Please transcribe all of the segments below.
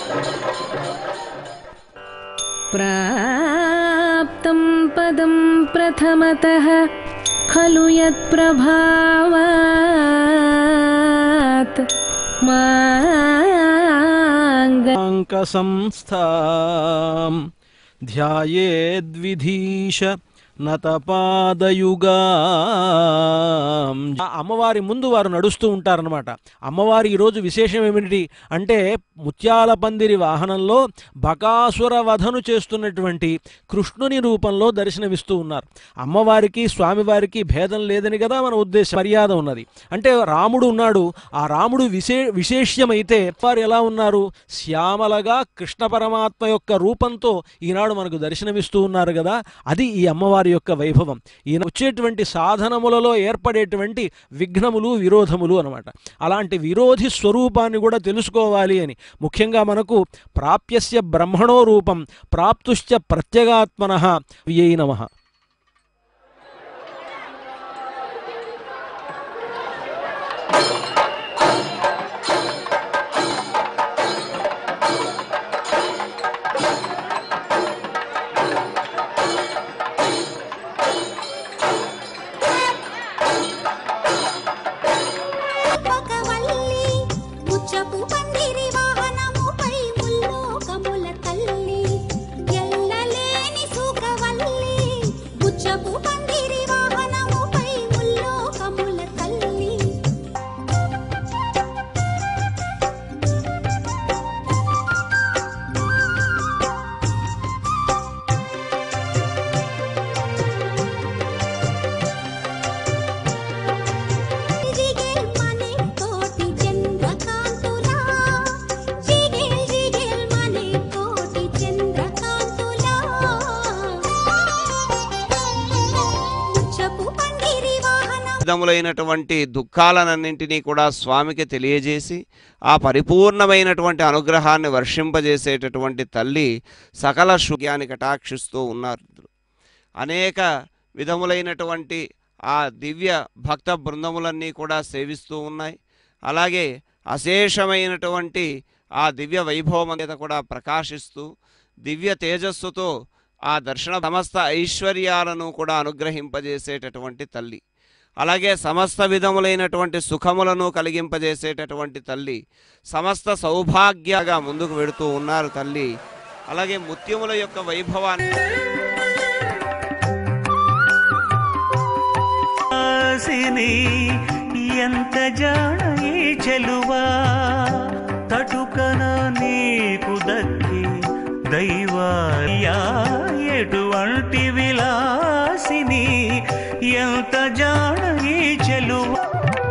प्राप्तं पदं प्रथमतः खलु यत्प्रभावात् माङ्ग అంకసంస్థాం ధ్యాయేద్విధీశ నతపాదయుగా అమ్మవారి ముందు వారు నడుస్తూ ఉంటారనమాట అమ్మవారి ఈరోజు విశేషం ఏమిటి అంటే ముత్యాల పందిరి వాహనంలో బకాసుర వధను చేస్తున్నటువంటి కృష్ణుని రూపంలో దర్శనమిస్తూ ఉన్నారు అమ్మవారికి స్వామివారికి భేదం లేదని కదా మన ఉద్దేశం మర్యాద ఉన్నది అంటే రాముడు ఉన్నాడు ఆ రాముడు విశే విశేష్యమైతే వారు ఎలా ఉన్నారు శ్యామలగా కృష్ణ పరమాత్మ యొక్క రూపంతో ఈనాడు మనకు దర్శనమిస్తూ ఉన్నారు కదా అది ఈ అమ్మవారి యొక్క వైభవం ఈయన వచ్చేటువంటి సాధనములలో ఏర్పడేటువంటి విఘ్నములు విరోధములు అనమాట అలాంటి విరోధి స్వరూపాన్ని కూడా తెలుసుకోవాలి అని ముఖ్యంగా మనకు ప్రాప్యస్య బ్రహ్మణో రూపం ప్రాప్తుశ్చ ప్రత్యేగాత్మన వ్యై నమః పకవల్లి ముచ్చపు పందిరి వాహనముపై ముల్లోకముల తల్లి ఎల్లలేని సుఖవల్లి ముచ్చపు పందిరి వాహనముపై ముల్లోకముల తల్లి జిగేల్ మనే కోటి చంద్రకాంతులా జిగేల్ జిగేల్ మనే కోటి చంద్రకాంతులా ముచ్చపు పందిరి వాహనం విధములైనటువంటి దుఃఖాలనన్నింటినీ కూడా స్వామికి తెలియజేసి ఆ పరిపూర్ణమైనటువంటి అనుగ్రహాన్ని వర్షింపజేసేటటువంటి తల్లి సకల శుభ్యాన్ని కటాక్షిస్తూ ఉన్నారు అనేక విధములైనటువంటి ఆ దివ్య భక్త బృందములన్నీ కూడా సేవిస్తూ ఉన్నాయి అలాగే అశేషమైనటువంటి ఆ దివ్య వైభవం మీద కూడా ప్రకాశిస్తూ దివ్య తేజస్సుతో ఆ దర్శన సమస్త ఐశ్వర్యాలను కూడా అనుగ్రహింపజేసేటటువంటి తల్లి అలాగే సమస్త విధములైనటువంటి సుఖములను కలిగింపజేసేటటువంటి తల్లి సమస్త సౌభాగ్యగా ముందుకు వెడుతూ ఉన్నారు తల్లి అలాగే ముత్యముల యొక్క వైభవాన్ని వాసిని ఎంత జాణ ఈ చెలువా తటుకన నీకు దక్కి దైవాయా ఎటువంటి విలాసిని ఎంత జాణ ఈ చెలువా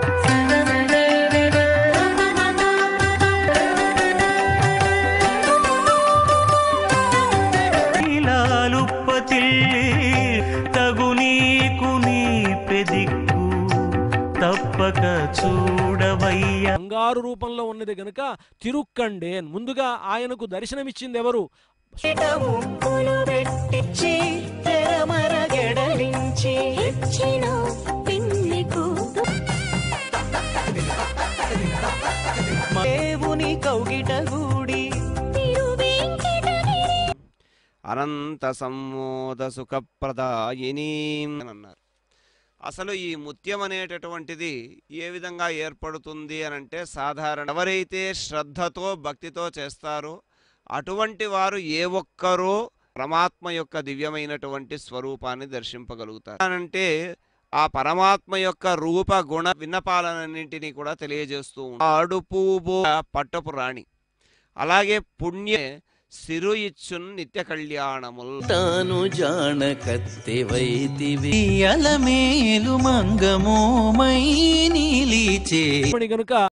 ఇలాలుప్పతిల్లి తగు నీకు నీ పెదిక్కు తప్పక చూడవయ్యా బంగారు రూపంలో ఉన్నది గనుక తిరుక్కండేన్ ముందుగా ఆయనకు దర్శనమిచ్చింది ఎవరు ముక్కులు పెట్టించి తెరమరగెడలించి ఇచ్చిన పిన్ని కూతు దేవుని కౌగిట గూడి తిరువెంకటగిరి అనంత సమ్మోద సుఖప్రదాయిని అని అన్నారు అసలు ఈ ముత్యం అనేటటువంటిది ఏ విధంగా ఏర్పడుతుంది అని అంటే సాధారణ ఎవరైతే శ్రద్ధతో భక్తితో చేస్తారో అటువంటి వారు ఏ ఒక్కరో పరమాత్మ యొక్క దివ్యమైనటువంటి స్వరూపాన్ని దర్శింపగలుగుతారు అంటే ఆ పరమాత్మ యొక్క రూప గుణ విన్నపాలన్నింటినీ కూడా తెలియజేస్తూ ఉంటారు. ఆడుపు పట్టపు రాణి అలాగే పుణ్య సిరు ఇచ్చున్ నిత్య కళ్యాణముల్ తాను జాణ కత్తె వైదివి అలమేలు మంగమోమై నీలిచే గనుక